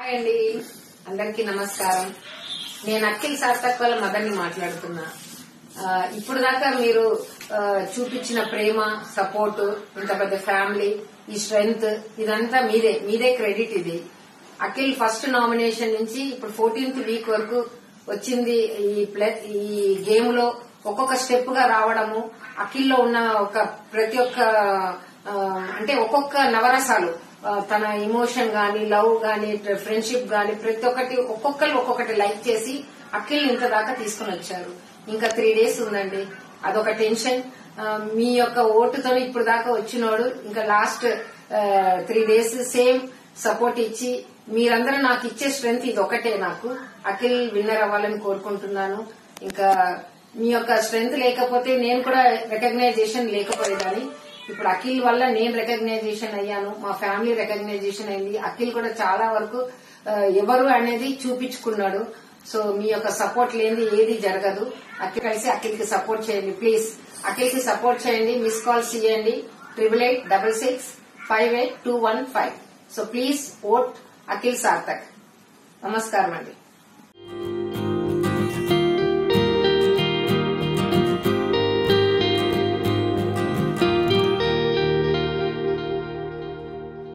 hi అండి అందరికీ నమస్కారం నేను అఖిల్ సార్థక్ వాళ్ళ మదర్ని మాట్లాడుతున్నా ఆ, ఇప్పుడు దాకా మీరు ఆ, చూపించిన ప్రేమ సపోర్ట్ ఇంత పెద్ద ఫ్యామిలీ ఈ స్ట్రెంగ్త్ ఇదంతా మీదే మీదే క్రెడిట్ ఇది అఖిల్ ఫస్ట్ నామినేషన్ నుంచి ఇప్పుడు ఫోర్టీన్త్ వీక్ వరకు వచ్చింది ఈ ప్లే ఈ గేమ్ లో ఒక్కొక్క స్టెప్ గా రావడము అఖిల్లో ఉన్న ఒక ప్రతి ఒక్క ఆ, అంటే ఒక్కొక్క నవరసాలు ఆ, తన ఇమోషన్ గాని లవ్ గాని ఫ్రెండ్షిప్ గాని ప్రతి ఒక్కటి ఒక్కొక్కరు ఒక్కొక్కటి లైక్ చేసి అఖిల్ ఇంత దాకా తీసుకుని వచ్చారు ఇంకా త్రీ డేస్ ఉందండి అదొక టెన్షన్ ఆ, మీ యొక్క ఓటుతో ఇప్పుడు దాకా వచ్చినోడు ఇంకా last three days same support ఇచ్చి మీరందరూ నాకు ఇచ్చే స్ట్రెంగ్త్ ఇది ఒకటే నాకు అఖిల్ విన్నర్ అవ్వాలని కోరుకుంటున్నాను ఇంకా మీ యొక్క స్ట్రెంగ్త్ లేకపోతే నేను కూడా రికగ్నైజేషన్ లేకపోయేదాన్ని ఇప్పుడు అఖిల్ వల్ల నేను రికగ్నైజేషన్ అయ్యాను మా ఫ్యామిలీ రికగ్నైజేషన్ అయింది అఖిల్ కూడా చాలా వరకు ఆ, ఎవరు అనేది చూపించుకున్నాడు సో మీ యొక్క సపోర్ట్ లేనిది ఏది జరగదు అఖిల్ కలిసి అఖిల్ కి సపోర్ట్ చేయండి ప్లీజ్ అఖిల్ కి సపోర్ట్ చేయండి మిస్ కాల్స్ ఇవ్వండి triple eight double six five eight two one five so please vote Akhil Sarthak నమస్కారం అండి